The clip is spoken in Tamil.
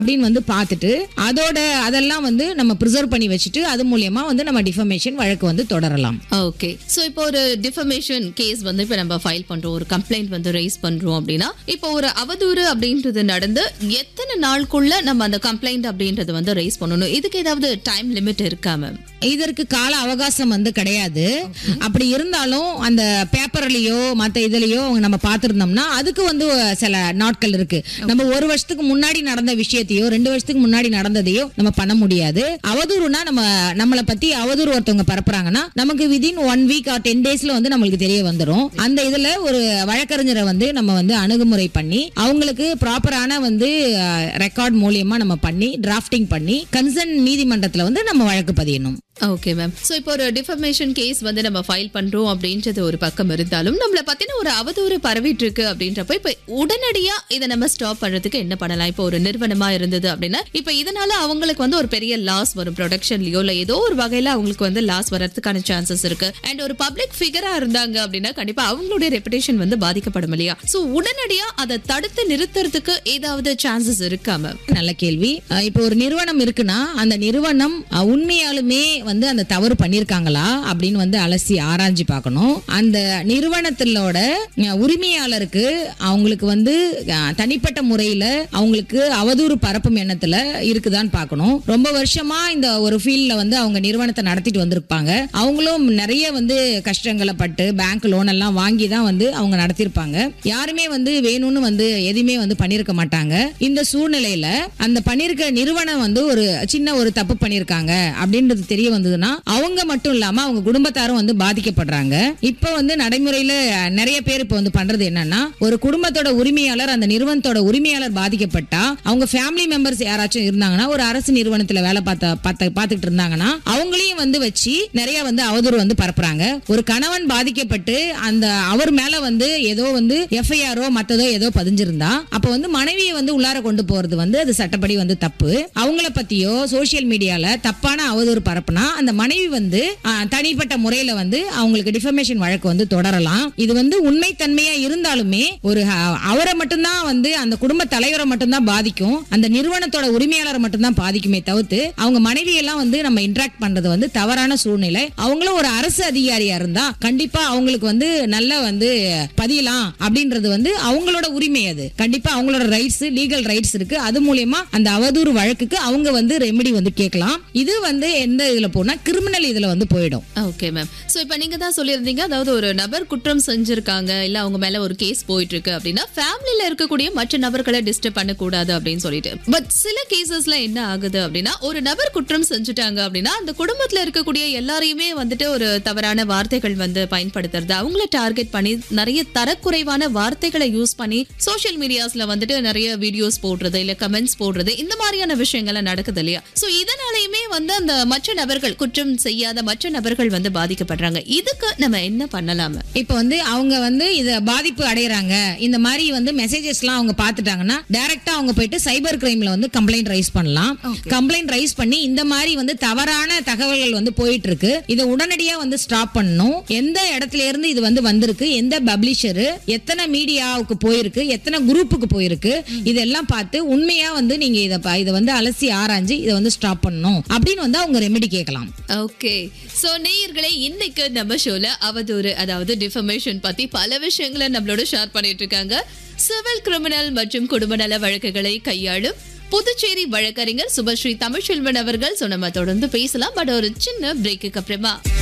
அப்படின்னு வந்து பார்த்துட்டு அதோட அதெல்லாம் வந்து நம்ம ப்ரிசர்வ் பண்ணி வச்சுட்டு அது மூலியமா வந்து நம்ம டிஃபமேஷன் வழக்கு வந்து தொடரலாம் ஓகே சோ இப்போ ஒரு டிஃபமேஷன் கேஸ் வந்து இப்ப நம்ம ஃபைல் பண்றோம் ஒரு கம்ப்ளைண்ட் வந்து ரைஸ் பண்றோம் அப்படின்னா இப்போ ஒரு அவதூறு அப்படின்றது நடந்து எத்தனை நாளுக்குள்ள நம்ம அந்த கம்ப்ளைண்ட் அப்படின்றது வந்து ரைஸ் பண்ணணும் இதுக்கு ஏதாவது டைம் லிமிட் இருக்கா மேம் இதற்கு கால அவகாசம் வந்து கிடையாது அப்படி இருந்தாலும் அந்த பேப்பர்லயோ மத்த இதுலயோ நம்ம பார்த்திருந்தோம்னா அதுக்கு வந்து சில நாட்கள் இருக்கு நம்ம ஒரு வருஷத்துக்கு முன்னாடி நடந்த விஷயத்தையோ ரெண்டு வருஷத்துக்கு முன்னாடி நடந்ததையோ நம்ம பண்ண முடியாது அவதூறுனா நம்ம நம்மளை பத்தி அவதூறு ஒருத்தவங்க பரப்புறாங்கன்னா நமக்கு within one week or ten டேஸ்ல வந்து நம்மளுக்கு தெரிய வந்துரும் அந்த இதுல ஒரு வழக்கறிஞரை வந்து நம்ம வந்து அணுகுமுறை பண்ணி அவங்களுக்கு ப்ராப்பரான வந்து ரெக்கார்ட் மூலியமா நம்ம பண்ணி டிராஃப்டிங் பண்ணி கன்சர்ன் நீதிமன்றத்துல வந்து நம்ம வழக்கு பதியணும் ஓகே மேம் சோ இப்போ ஒரு டிஃபமேஷன் கேஸ் வந்து நம்ம ஃபைல் பண்றோம் அப்படின்றது ஒரு பக்கம் இருந்தாலும் நம்மள பத்தின ஒரு அவதூறு பரவிட்டு இருக்கு அப்படின்றப்ப இப்ப உடனடியா இதை நம்ம ஸ்டாப் பண்றதுக்கு என்ன பண்ணலாம் இப்போ ஒரு நிறுவனமா இருந்தது அப்படின்னா இப்ப இதனால அவங்களுக்கு வந்து ஒரு பெரிய லாஸ் வரும் ப்ரொடக்ஷன்லயோ இல்ல ஏதோ ஒரு வகையில அவங்களுக்கு வந்து லாஸ் வர்றதுக்கான சான்சஸ் இருக்கு அண்ட் ஒரு பப்ளிக் ஃபிகரா இருந்தாங்க அப்படின்னா கண்டிப்பா அவங்களுடைய ரெப்புடேஷன் வந்து பாதிக்கப்படும் இல்லையா சோ உடனடியா அதை தடுத்து நிறுத்துறதுக்கு ஏதாவது சான்சஸ் இருக்கா மேம் நல்ல கேள்வி அஹ் இப்போ ஒரு நிறுவனம் இருக்குன்னா அந்த நிறுவனம் அஹ், உண்மையாலுமே வந்து அந்த தவறு பண்ணிருக்காங்களா அப்படின்னு வந்து அலசி ஆராய்ஞ்சு பார்க்கணும் அந்த நிறுவனத்திலோட அஹ், உரிமையாளருக்கு அவங்களுக்கு வந்து அஹ், தனிப்பட்ட முறையில அவங்களுக்கு அவதூறு பரப்பும் எண்ணத்துல இருக்குதான்னு பார்க்கணும் ரொம்ப வருஷமா இந்த ஒரு ஃபீல்ட்ல வந்து அவங்க நிறுவனத்தை நடத்திட்டு வந்திருப்பாங்க அவங்களும் நிறைய வந்து கஷ்டங்களை பட்டு பேங்க் லோன் எல்லாம் வாங்கி தான் வந்து அவங்க நடத்தியிருப்பாங்க யாருமே வந்து வேணும்னு வந்து எதுவுமே வந்து பண்ணியிருக்க மாட்டாங்க இந்த சூழ்நிலையில அந்த பண்ணியிருக்க நிறுவனம் வந்து ஒரு சின்ன ஒரு தப்பு பண்ணியிருக்காங்க அப்படின்றது தெரிய வந்ததுன்னா அவங்க மட்டும் இல்லாம அவங்க குடும்பத்தாரும் வந்து பாதிக்கப்படுறாங்க இப்போ வந்து நடைமுறையில நிறைய பேர் இப்போ வந்து பண்றது என்னன்னா ஒரு குடும்பத்தோட உரிமையாளர் அந்த நிறுவனத்தோட உரிமையாளர் பாதிக்கப்பட்டா அவங்க ஃபேமிலி மெம்பர்ஸ் யாராச்சும் இருந்தாங்கன்னா ஒரு அரசு நிறுவனத்துல வேலை பார்த்த பார்த்த பார்த்துட்டு இருந்தாங்கன்னா அவங்களையும் வந்து வச்சு நிறைய வந்து அவதூறு வந்து பரப்புறாங்க ஒரு கணவன் பாதிக்கப்பட்டு அந்த அவர் மேல வந்து ஏதோ வந்து எஃப்ஐஆரோ மத்ததோ ஏதோ பதிஞ்சிருந்தா அப்ப வந்து மனைவியை வந்து உள்ளார கொண்டு போறது வந்து அது சட்டப்படி வந்து தப்பு அவங்கள பத்தியோ சோஷியல் மீடியால தப்பான அவதூறு பரப்புனா அந்த மனைவி வந்து ஆ, தனிப்பட்ட முறையில வந்து அவங்களுக்கு டிஃபமேஷன் வழக்கு வந்து தொடரலாம் இது வந்து உண்மைத்தன்மையா இருந்தாலுமே ஒரு ஆ, அவரை மட்டும்தான் வந்து அந்த குடும்ப தலைவரை மட்டும்தான் பாதிக்கும் அந்த நிறுவனத்தோட உரிமையாளரை மட்டும்தான் பாதிக்குமே தவிர்த்து அவங்க மனைவி எல்லாம் வந்து நம்ம இன்டராக்ட் பண்றது வந்து தவறான சூழ்நிலை அவங்களும் ஒரு அரசு அதிகாரியா இருந்தா கண்டிப்பா அவங்களுக்கு வந்து நல்ல வந்து பதியலாம் அப்படின்றது வந்து அவங்களோட உரிமை அது கண்டிப்பா அவங்களோட ரைட்ஸ் லீகல் ரைட்ஸ் இருக்கு அது மூலியமா அந்த அவதூறு வழக்குக்கு அவங்க வந்து ரெமெடி வந்து கேட்கலாம் இது வந்து எந்த இதுல போனா கிரிமினல் இதுல வந்து போயிடும் ஓகே மேம் சோ இப்போ நீங்க தான் சொல்லியிருந்தீங்க அதாவது ஒரு நபர் குற்றம் செஞ்சிருக்காங்க இல்ல அவங்க மேல ஒரு கேஸ் போயிட்டு இருக்கு அப்படின்னா ஃபேமிலில இருக்கக்கூடிய மற்ற நபர்களை டிஸ்டர்ப் பண்ணக்கூடாது அப்படின்னு சொல்லிட்டு பட் சில கேசஸ்ல என்ன ஆகுது அப்படின்னா ஒரு நபர் குற்றம் செஞ்சுட்டாங்க அப்படின்னா அந்த குடும்பத்துல இருக்கக்கூடிய எல்லாரையுமே வந்துட்டு ஒரு தவறான வார்த்தைகள் வந்து பயன்படுத்துறது அவங்கள டார்கெட் பண்ணி நிறைய தரக்குறைவான வார்த்தைகளை யூஸ் பண்ணி சோஷியல் மீடியாஸ்ல வந்துட்டு நிறைய வீடியோஸ் போடுறது இல்ல கமெண்ட்ஸ் போடுறது இந்த மாதிரியான விஷயங்கள்லாம் நடக்குது இல்லையா சோ இதனாலயுமே வந்து அந்த மற்ற நபர்கள் குற்றம் செய்யாத மற்ற நபர்கள் வந்து பாதிக்கப்படுறாங்க இதுக்கு நம்ம என்ன பண்ணலாம் இப்போ வந்து அவங்க வந்து இத பாதிப்பு அடையறாங்க இந்த மாதிரி வந்து மெசேஜஸ்லாம் அவங்க பார்த்துட்டாங்கன்னா டைரக்டா அவங்க போயிட்டு சைபர் கிரைம்ல வந்து கம்ப்ளைண்ட் ரைஸ் பண்ணலாம் கம்ப்ளைண்ட் ரைஸ் பண்ணி இந்த மாதிரி வந்து தவறான தகவல்கள் வந்து போயிட்டு இருக்கு இதை உடனடியா வந்து ஸ்டாப் பண்ணணும் எந்த இடத்துல இருந்து இது வந்து வந்திருக்கு எந்த பப்ளிஷரு எத்தனை மீடியாவுக்கு போயிருக்கு எத்தனை குரூப்புக்கு போயிருக்கு இதெல்லாம் பார்த்து உண்மையா வந்து நீங்க இதை ப- இதை வந்து அலசி ஆராய்ஞ்சு இதை வந்து ஸ்டாப் பண்ணணும் அப்படின்னு வந்து அவங்க ரெமெடி கேட்கலாம் ஓகே சோ நேயர்களே இன்னைக்கு நம்ம ஷோல அவதூறு அதாவது டிஃபமேஷன் பத்தி பல விஷயங்களை நம்மளோட ஷேர் பண்ணிட்டு இருக்காங்க சிவில் கிரிமினல் மற்றும் குடும்ப நல வழக்குகளை கையாளும் புதுச்சேரி வழக்கறிஞர் சுபஸ்ரீ தமிழ்ச்செல்வன் அவர்கள் சோ நம்ம தொடர்ந்து பேசலாம் பட் ஒரு சின்ன பிரேக்குக்கு அப்புறமா